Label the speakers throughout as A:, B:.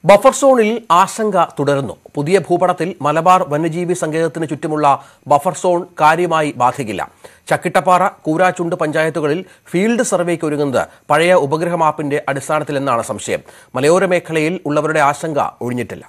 A: buffer സോണിൽ ആശങ്ക തുടരുന്നു പുതിയ ഭൂപടത്തിൽ മലബാർ വന്യജീവി സങ്കേതത്തിന് ചുറ്റുമുള്ള ബഫർ സോൺ കാര്യമായി ബാധിക്കില്ല ചക്കിട്ടപ്പാറ കൂരാച്ചുണ്ട് പഞ്ചായത്തുകളിൽ ഫീൽഡ് സർവേക്ക് ഒരുങ്ങുന്നത് പഴയ ഉപഗ്രഹ മാപ്പിന്റെ അടിസ്ഥാനത്തിലെന്നാണ് സംശയം മലയോര മേഖലയിൽ ഉള്ളവരുടെ ആശങ്ക ഒഴിഞ്ഞിട്ടില്ല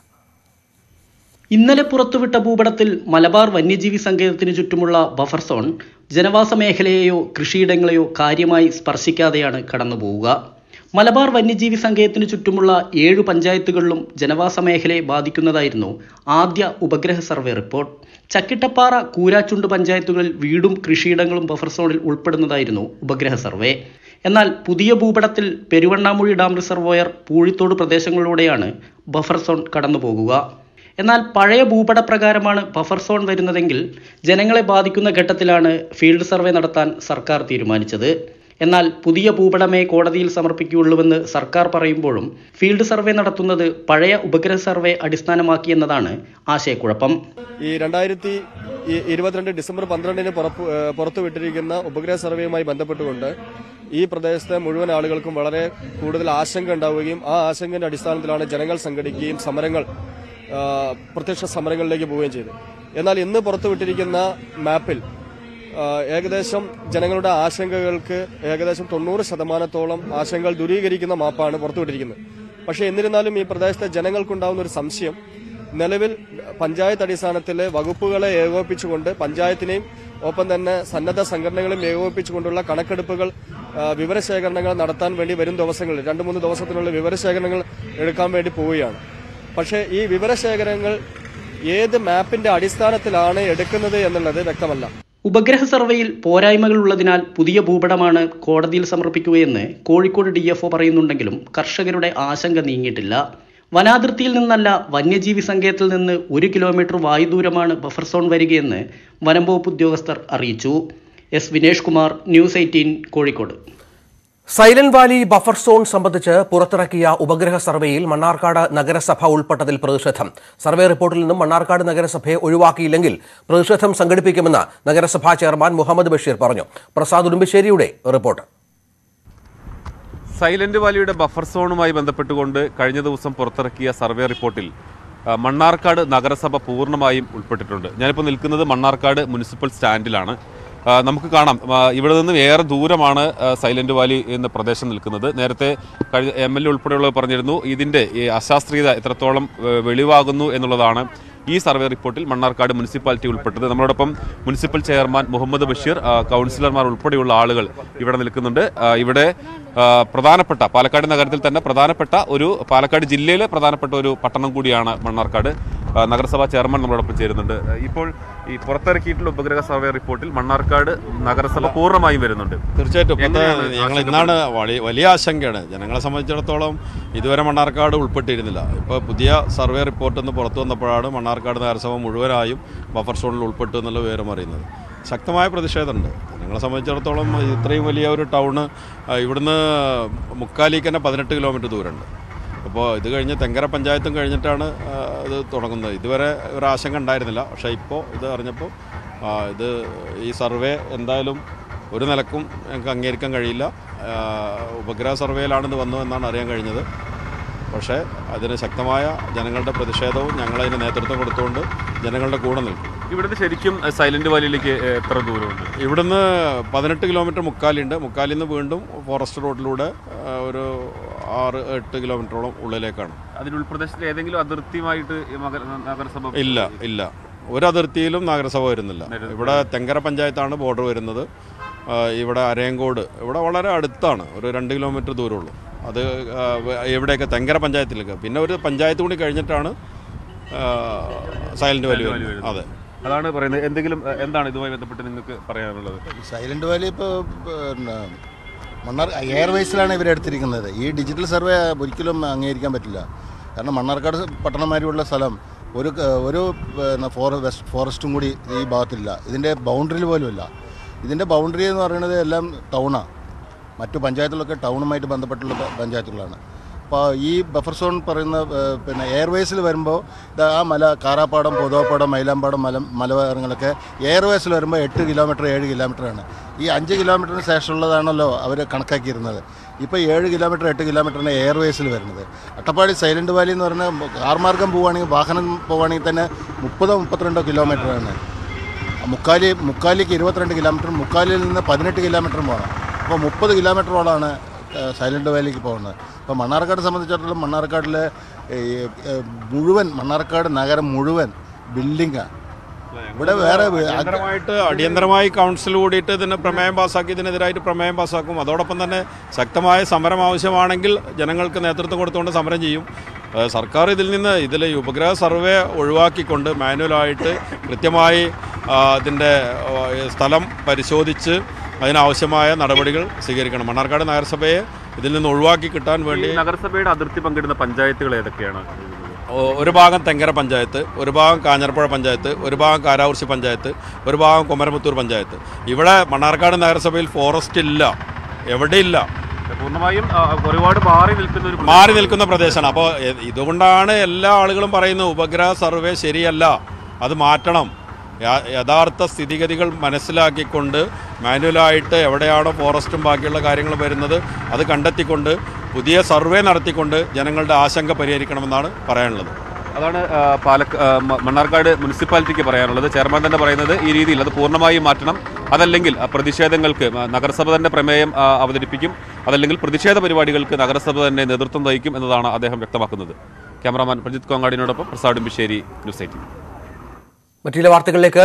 B: ഇന്നലെ പുറത്തുവിട്ട ഭൂപടത്തിൽ മലബാർ വന്യജീവി സങ്കേതത്തിന് ചുറ്റുമുള്ള ബഫർ സോൺ ജനവാസ മേഖലയെയോ കൃഷിയിടങ്ങളെയോ കാര്യമായി സ്പർശിക്കാതെയാണ് കടന്നുപോവുക മലബാർ വന്യജീവി സങ്കേതത്തിന് ചുറ്റുമുള്ള ഏഴ് പഞ്ചായത്തുകളിലും ജനവാസ മേഖലയെ ബാധിക്കുന്നതായിരുന്നു ആദ്യ ഉപഗ്രഹ സർവേ റിപ്പോർട്ട് ചക്കിട്ടപ്പാറ കൂരാച്ചുണ്ട് പഞ്ചായത്തുകളിൽ വീടും കൃഷിയിടങ്ങളും ബഫർ സോണിൽ ഉൾപ്പെടുന്നതായിരുന്നു ഉപഗ്രഹ സർവേ എന്നാൽ പുതിയ ഭൂപടത്തിൽ പെരുവണ്ണാമൂഴി ഡാം റിസർവോയർ പൂഴിത്തോട് പ്രദേശങ്ങളിലൂടെയാണ് ബഫർ സോൺ കടന്നുപോകുക എന്നാൽ പഴയ ഭൂപട പ്രകാരമാണ് ബഫർ സോൺ വരുന്നതെങ്കിൽ ജനങ്ങളെ ബാധിക്കുന്ന ഘട്ടത്തിലാണ് ഫീൽഡ് സർവേ നടത്താൻ സർക്കാർ തീരുമാനിച്ചത് എന്നാൽ പുതിയ ഭൂപടമേ കോടതിയിൽ സമർപ്പിക്കുകയുള്ളൂവെന്ന് സർക്കാർ പറയുമ്പോഴും ഫീൽഡ് സർവേ നടത്തുന്നത് പഴയ ഉപഗ്രഹ സർവേ അടിസ്ഥാനമാക്കിയെന്നതാണ് ആശയക്കുഴപ്പം
C: ഈ രണ്ടായിരത്തി ഇ- ഇരുപത്തിരണ്ട് ഡിസംബർ പന്ത്രണ്ടിന് പുറപ്പ് ഏഹ് പുറത്തുവിട്ടിരിക്കുന്ന ഉപഗ്രഹ സർവേയുമായി ബന്ധപ്പെട്ടുകൊണ്ട് ഈ പ്രദേശത്തെ മുഴുവൻ ആളുകൾക്കും വളരെ കൂടുതൽ ആശങ്ക ഉണ്ടാവുകയും ആ ആശങ്കയുടെ അടിസ്ഥാനത്തിലാണ് ജനങ്ങൾ സംഘടിക്കുകയും സമരങ്ങൾ ആ, പ്രത്യക്ഷ സമരങ്ങളിലേക്ക് പോവുകയും ചെയ്തു എന്നാൽ ഇന്ന് പുറത്തുവിട്ടിരിക്കുന്ന മാപ്പിൽ ആ, ഏകദേശം ജനങ്ങളുടെ ആശങ്കകൾക്ക് ഏകദേശം തൊണ്ണൂറ് ശതമാനത്തോളം ആശങ്കകൾ ദൂരീകരിക്കുന്ന മാപ്പാണ് പുറത്തുവിട്ടിരിക്കുന്നത് പക്ഷേ എന്നിരുന്നാലും ഈ പ്രദേശത്തെ ജനങ്ങൾക്കുണ്ടാവുന്ന ഒരു സംശയം നിലവിൽ പഞ്ചായത്ത് അടിസ്ഥാനത്തിലെ വകുപ്പുകളെ ഏകോപിപ്പിച്ചുകൊണ്ട് പഞ്ചായത്തിനെയും ഒപ്പം തന്നെ സന്നദ്ധ സംഘടനകളെയും ഏകോപിപ്പിച്ചുകൊണ്ടുള്ള കണക്കെടുപ്പുകൾ ആ, വിവരശേഖരണങ്ങൾ നടത്താൻ വേണ്ടി വരും ദിവസങ്ങളിൽ രണ്ട് മൂന്ന് ദിവസത്തിനുള്ള വിവരശേഖരണങ്ങൾ എടുക്കാൻ വേണ്ടി പോവുകയാണ് പക്ഷേ ഈ വിവരശേഖരങ്ങൾ ഏത് മാപ്പിന്റെ അടിസ്ഥാനത്തിലാണ് എടുക്കുന്നത് എന്നുള്ളത് വ്യക്തമല്ല
B: ഉപഗ്രഹ സർവേയിൽ പോരായ്മകൾ ഉള്ളതിനാൽ പുതിയ ഭൂപടമാണ് കോടതിയിൽ സമർപ്പിക്കുകയെന്ന് കോഴിക്കോട് ഡി എഫ് പറയുന്നുണ്ടെങ്കിലും കർഷകരുടെ ആശങ്ക നീങ്ങിയിട്ടില്ല വനാതിർത്തിയിൽ നിന്നല്ല വന്യജീവി സങ്കേതത്തിൽ നിന്ന് ഒരു കിലോമീറ്റർ വായുദൂരമാണ് ബഫർ സോൺ വരികയെന്ന് വനം വകുപ്പ് ഉദ്യോഗസ്ഥർ അറിയിച്ചു S Vinesh Kumar news eighteen Kozhikode
A: Silent Valley buffer zone സംബന്ധിച്ച് പുറത്തിറക്കിയ ഉപഗ്രഹ സർവേയിൽ മണ്ണാർക്കാട് നഗരസഭ ഉൾപ്പെട്ടതിൽ പ്രതിഷേധം സർവേ റിപ്പോർട്ടിൽ നിന്നും മണ്ണാർക്കാട് നഗരസഭയെ ഒഴിവാക്കിയില്ലെങ്കിൽ പ്രതിഷേധം സംഘടിപ്പിക്കുമെന്ന് നഗരസഭാ ചെയർമാൻ മുഹമ്മദ് ബഷീർ പറഞ്ഞു പ്രസാദ് ഉടുമ്പശ്ശേരിയുടെ റിപ്പോർട്ട്
D: സൈലന്റ് വാലിയുടെ ബഫർ സോണുമായി ബന്ധപ്പെട്ടുകൊണ്ട് കഴിഞ്ഞ ദിവസം പുറത്തിറക്കിയ സർവേ റിപ്പോർട്ടിൽ ആ, മണ്ണാർക്കാട് നഗരസഭ പൂർണ്ണമായും ഉൾപ്പെട്ടിട്ടുണ്ട് ഞാനിപ്പോൾ നിൽക്കുന്നത് മണ്ണാർക്കാട് മുനിസിപ്പൽ സ്റ്റാൻഡിലാണ് ആ, നമുക്ക് കാണാം ആ, ഇവിടെ നിന്നും ഏറെ ദൂരമാണ് ആ, സൈലന്റ് വാലി എന്ന പ്രദേശം നിൽക്കുന്നത് നേരത്തെ കഴിഞ്ഞ എം എൽ എ ഉൾപ്പെടെയുള്ളവർ പറഞ്ഞിരുന്നു ഇതിൻ്റെ ഈ അശാസ്ത്രീയത എത്രത്തോളം ഏ, വെളിവാകുന്നു എന്നുള്ളതാണ് ഈ സർവേ റിപ്പോർട്ടിൽ മണ്ണാർക്കാട് മുനിസിപ്പാലിറ്റി ഉൾപ്പെട്ടത് നമ്മളോടൊപ്പം മുനിസിപ്പൽ ചെയർമാൻ മുഹമ്മദ് ബഷീർ ആ, കൗൺസിലർമാർ ഉൾപ്പെടെയുള്ള ആളുകൾ ഇവിടെ നിൽക്കുന്നുണ്ട് ആ, ഇവിടെ ആ, പ്രധാനപ്പെട്ട പാലക്കാട് നഗരത്തിൽ തന്നെ പ്രധാനപ്പെട്ട ഒരു പാലക്കാട് ജില്ലയിലെ പ്രധാനപ്പെട്ട ഒരു പട്ടണം കൂടിയാണ് മണ്ണാർക്കാട് ആ, നഗരസഭാ ചെയർമാൻ നമ്മളോടൊപ്പം ചേരുന്നുണ്ട് ആ, ഇപ്പോൾ ഈ പുറത്തിറക്കിയിട്ടുള്ള ഉപഗ്രഹ സർവേ റിപ്പോർട്ടിൽ മണ്ണാർക്കാട് നഗരസഭ പൂർണ്ണമായും വരുന്നുണ്ട്
E: തീർച്ചയായിട്ടും ഇപ്പം
D: എങ്ങനെയാണ്
E: ഞങ്ങൾ ഇന്നാണ് വലിയ വലിയ ആശങ്കയാണ് ജനങ്ങളെ സംബന്ധിച്ചിടത്തോളം ഇതുവരെ മണ്ണാർക്കാട് ഉൾപ്പെട്ടിരുന്നില്ല ഇപ്പോൾ പുതിയ സർവേ റിപ്പോർട്ട് ഇന്ന് പുറത്തു വന്നപ്പോഴാണ് മണ്ണാർക്കാട് നഗരസഭ മുഴുവനായും ബഫർ സോണിൽ ഉൾപ്പെട്ടു എന്നുള്ള വിവരം അറിയുന്നത് ശക്തമായ പ്രതിഷേധമുണ്ട് ജനങ്ങളെ സംബന്ധിച്ചിടത്തോളം ഇത്രയും വലിയ ഒരു ടൗണ് ആ, ഇവിടുന്ന് മുക്കാലിക്ക് തന്നെ പതിനെട്ട് കിലോമീറ്റർ ദൂരമുണ്ട് അപ്പോൾ ഇത് കഴിഞ്ഞ് തെങ്കര പഞ്ചായത്തും കഴിഞ്ഞിട്ടാണ് ആ, ഇത് തുടങ്ങുന്നത് ഇതുവരെ ഒരു ആശങ്ക ഉണ്ടായിരുന്നില്ല പക്ഷേ ഇപ്പോൾ ഇത് അറിഞ്ഞപ്പോൾ ആ, ഇത് ഈ സർവേ എന്തായാലും ഒരു നിലക്കും ഞങ്ങൾക്ക് അംഗീകരിക്കാൻ കഴിയില്ല ആ, ഉപഗ്രഹ സർവേയിലാണ് ഇത് വന്നു എന്നാണ് അറിയാൻ കഴിഞ്ഞത് പക്ഷേ അതിന് ശക്തമായ ജനങ്ങളുടെ പ്രതിഷേധവും ഞങ്ങളതിന് നേതൃത്വം കൊടുത്തുകൊണ്ട് ജനങ്ങളുടെ കൂടെ നിൽക്കും
D: ഇവിടുന്ന് ശരിക്കും ആ, സൈലന്റ് വാലിയിലേക്ക് ഏ, എത്ര ദൂരമുണ്ട്
E: ഇവിടുന്ന് പതിനെട്ട് കിലോമീറ്റർ മുക്കാലുണ്ട് മുക്കാലിൽ നിന്ന് വീണ്ടും ഫോറസ്റ്റ് റോഡിലൂടെ ആ, ഒരു ആറ് എട്ട് കിലോമീറ്ററോളം ഉള്ളിലേക്കാണ്
D: അതിന് ഉൾപ്രദേശത്തിൽ ഏതെങ്കിലും അതിർത്തിയുമായിട്ട് ഈ മക- നഗരസഭ
E: ഇല്ല ഇല്ല ഒരു അതിർത്തിയിലും നഗരസഭ വരുന്നില്ല ഇവിടെ തെങ്കര പഞ്ചായത്താണ് ബോർഡർ വരുന്നത് ആ, ഇവിടെ അരയങ്കോട് ഇവിടെ വളരെ അടുത്താണ് ഒരു രണ്ട് കിലോമീറ്റർ ദൂരമുള്ളൂ അത് ആ, വ- എവിടെയൊക്കെ തെങ്കര പഞ്ചായത്തിലേക്ക് പിന്നെ ഒരു പഞ്ചായത്ത് കൂടി കഴിഞ്ഞിട്ടാണ് ആ, സൈലന്റ് വാലി വരുന്നത് അതെ
D: അതാണ് പറയുന്നത് എന്തെങ്കിലും ഏ, എന്താണ് ഇതുമായി ബന്ധപ്പെട്ട് നിങ്ങൾക്ക് പറയാനുള്ളത്
F: സൈലന്റ് വാലി ഇപ്പോൾ പിന്നെ മണ്ണാർ എയർവേസിലാണ് ഇവരെടുത്തിരിക്കുന്നത് ഈ ഡിജിറ്റൽ സർവേ ഒരിക്കലും അംഗീകരിക്കാൻ പറ്റില്ല കാരണം മണ്ണാർക്കാട് പട്ടണമാരിയുള്ള സ്ഥലം ഒരു ക- ഒരു പിന്നെ ഫോറ വെസ്റ്റ് ഫോറസ്റ്റും കൂടി ഈ ഭാഗത്തില്ല ഇതിൻ്റെ ബൗണ്ടറിയിൽ പോലും ഇല്ല ഇതിൻ്റെ ബൗണ്ടറി എന്ന് പറയുന്നത് എല്ലാം ടൗണാണ് മറ്റു പഞ്ചായത്തുകളൊക്കെ ടൗണുമായിട്ട് ബന്ധപ്പെട്ടുള്ള പ- പഞ്ചായത്തുകളാണ് അപ്പോൾ ഈ ബഫർ സോൺ പറയുന്ന ഏഹ്, പിന്നെ എയർവേസിൽ വരുമ്പോൾ ഇത് ആ മല കാറാപ്പാടം പൊതുവാപ്പാടം മൈലാമ്പാടം മല മലവാരങ്ങളൊക്കെ എയർവേസിൽ വരുമ്പോൾ എട്ട് കിലോമീറ്റർ ഏഴ് കിലോമീറ്ററാണ് ഈ അഞ്ച് കിലോമീറ്ററിന് ശേഷമുള്ളതാണല്ലോ അവർ കണക്കാക്കിയിരുന്നത് ഇപ്പോൾ ഏഴ് കിലോമീറ്റർ എട്ട് കിലോമീറ്ററിന് എയർവേസിൽ വരുന്നത് അട്ടപ്പാടി സൈലൻറ്റ് വാലി എന്ന് പറഞ്ഞാൽ കാർ മാർഗം പോവുകയാണെങ്കിൽ വാഹനം പോവുകയാണെങ്കിൽ തന്നെ മുപ്പതോ മുപ്പത്തിരണ്ടോ കിലോമീറ്ററാണ് മുക്കാലി മുക്കാലിക്ക് ഇരുപത്തിരണ്ട് കിലോമീറ്റർ മുക്കാലിൽ നിന്ന് പതിനെട്ട് കിലോമീറ്ററും പോകണം അപ്പോൾ മുപ്പത് കിലോമീറ്ററോളാണ് സൈലൻറ്റ് വാലിക്ക് പോകുന്നത് അപ്പോൾ മണ്ണാർക്കാട് സംബന്ധിച്ചിടത്തോളം മണ്ണാർക്കാടിലെ ഈ, ഏ, മുഴുവൻ മണ്ണാർക്കാട് നഗരം മുഴുവൻ ബിൽഡിങ്ങാണ് ഇവിടെ വേറെ വി-
E: അടിയന്തരമായിട്ട് അടിയന്തരമായി കൗൺസിൽ കൂടിയിട്ട് ഇതിന് പ്രമേയം പാസ്സാക്കി ഇതിനെതിരായിട്ട് പ്രമേയം പാസ്സാക്കും അതോടൊപ്പം തന്നെ ശക്തമായ സമരം ആവശ്യമാണെങ്കിൽ ജനങ്ങൾക്ക് നേതൃത്വം കൊടുത്തുകൊണ്ട് സമരം ചെയ്യും ഏഹ് സർക്കാർ ഇതിൽ നിന്ന് ഇതിൽ ഈ ഉപഗ്രഹ സർവേ ഒഴിവാക്കിക്കൊണ്ട് മാനുവലായിട്ട് കൃത്യമായി ആ, ഇതിൻ്റെ ആ, സ്ഥലം പരിശോധിച്ച് അതിനാവശ്യമായ നടപടികൾ സ്വീകരിക്കണം മണ്ണാർക്കാട് നഗരസഭയെ ഇതിൽ നിന്ന് ഒഴിവാക്കി കിട്ടാൻ
D: ഈ
E: വേണ്ടി
D: നഗരസഭയുടെ അതിർത്തി പങ്കിടുന്ന പഞ്ചായത്തുകൾ ഏതൊക്കെയാണ്
E: ഒ- ഒരു ഭാഗം തെങ്കര പഞ്ചായത്ത് ഒരു ഭാഗം കാഞ്ഞിരപ്പുഴ പഞ്ചായത്ത് ഒരു ഭാഗം കാരാകുർശി പഞ്ചായത്ത് ഒരു ഭാഗം കുമരമുത്തൂർ പഞ്ചായത്ത് ഇവിടെ മണ്ണാർക്കാട് നഗരസഭയിൽ ഫോറസ്റ്റ് ഇല്ല എവിടെയില്ല
D: പൂർണ്ണമായും ആ, ഒരുപാട് മാറി നിൽക്കുന്ന ഒരു
E: മാറി നിൽക്കുന്ന പ്രദേശമാണ് അപ്പോൾ എ- ഇതുകൊണ്ടാണ് എല്ലാ ആളുകളും പറയുന്നത് ഉപഗ്രഹ സർവേ ശരിയല്ല അത് മാറ്റണം യ- യഥാർത്ഥ സ്ഥിതിഗതികൾ മനസ്സിലാക്കിക്കൊണ്ട് മാനുവലായിട്ട് എവിടെയാണോ ഫോറസ്റ്റും ബാക്കിയുള്ള കാര്യങ്ങൾ വരുന്നത് അത് കണ്ടെത്തിക്കൊണ്ട് പുതിയ സർവേ നടത്തിക്കൊണ്ട് ജനങ്ങളുടെ ആശങ്ക പരിഹരിക്കണമെന്നാണ് പറയാനുള്ളത്
D: അതാണ് ആ, പാലക്ക ആ, മ- മണ്ണാർക്കാട് മുനിസിപ്പാലിറ്റിക്ക് പറയാനുള്ളത് ചെയർമാൻ തന്നെ പറയുന്നത് ഈ രീതിയിൽ അത് പൂർണ്ണമായും മാറ്റണം അതല്ലെങ്കിൽ ആ, പ്രതിഷേധങ്ങൾക്ക് ആ, നഗരസഭ തന്നെ പ്രമേയം ആ, അവതരിപ്പിക്കും അതല്ലെങ്കിൽ പ്രതിഷേധ പരിപാടികൾക്ക് നഗരസഭ തന്നെ നേതൃത്വം വഹിക്കും എന്നതാണ് അദ്ദേഹം വ്യക്തമാക്കുന്നത് ക്യാമറാമാൻ പ്രജിത് കോങ്ങാടിനോടൊപ്പം പ്രസാദ് ബിശ്ശേരി ന്യൂസ് എയ്റ്റീൻ
A: മറ്റു ചില വാർത്തകളിലേക്ക്